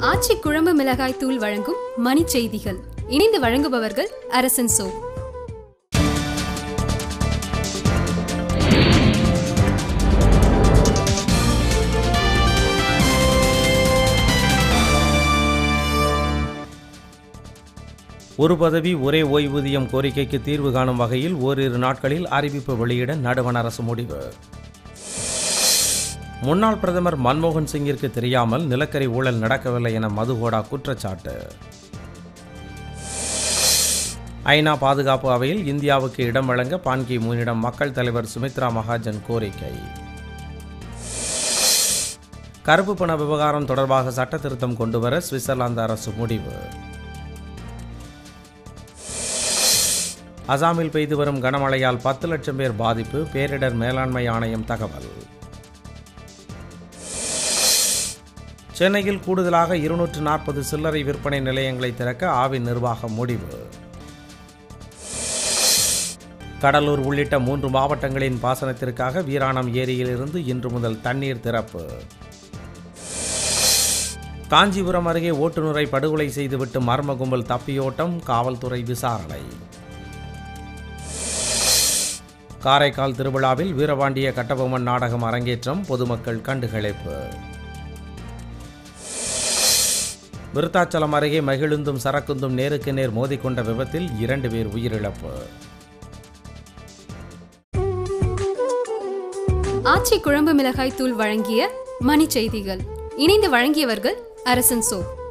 ஆச்சி குழம்பு மிளகாய் தூள் வழங்கும் மணி செய்திகள் இணைந்து வழங்குபவர்கள் அரசன் சோ ஒரு பதவி ஒரே ஓய்வூதியம் கோரிக்கைக்கு தீர்வு காணும் வகையில் ஓரிரு நாட்களில் அறிவிப்பு வெளியிட நடுவண் அரசு முடிவு முன்னாள் பிரதமர் மன்மோகன் சிங்கிற்கு தெரியாமல் நிலக்கரி ஊழல் நடக்கவில்லை என மதுகோடா குற்றச்சாட்டு ஐநா பாதுகாப்பு அவையில் இந்தியாவுக்கு இடம் வழங்க பான்கி மூனிடம் மக்கள் தலைவர் சுமித்ரா மகாஜன் கோரிக்கை கருப்பு பண விவகாரம் தொடர்பாக சட்ட திருத்தம் கொண்டுவர சுவிட்சர்லாந்து அரசு முடிவு அசாமில் பெய்து வரும் கனமழையால் பத்து லட்சம் பேர் பாதிப்பு பேரிடர் மேலாண்மை ஆணையம் தகவல் சென்னையில் கூடுதலாக இருநூற்று நாற்பது சில்லறை விற்பனை நிலையங்களை திறக்க ஆவின் நிர்வாகம் முடிவு கடலூர் உள்ளிட்ட மூன்று மாவட்டங்களின் பாசனத்திற்காக வீராணம் ஏரியிலிருந்து இன்று முதல் தண்ணீர் திறப்பு காஞ்சிபுரம் அருகே ஓட்டுநரை படுகொலை செய்துவிட்டு மர்ம கும்பல் தப்பியோட்டம் காவல்துறை விசாரணை காரைக்கால் திருவிழாவில் வீரபாண்டிய கட்டபொம்மன் நாடகம் அரங்கேற்றம் பொதுமக்கள் கண்டுகளிப்பு விருத்தாச்சலம் அருகே மகிழுந்தும் சரக்குந்தும் நேருக்கு நேர் மோதிக்கொண்ட விபத்தில் இரண்டு பேர் உயிரிழப்பு ஆச்சி குழம்பு மிளகாய் தூள் வழங்கிய மணி செய்திகள் இணைந்து வழங்கியவர்கள் அரசன் சோ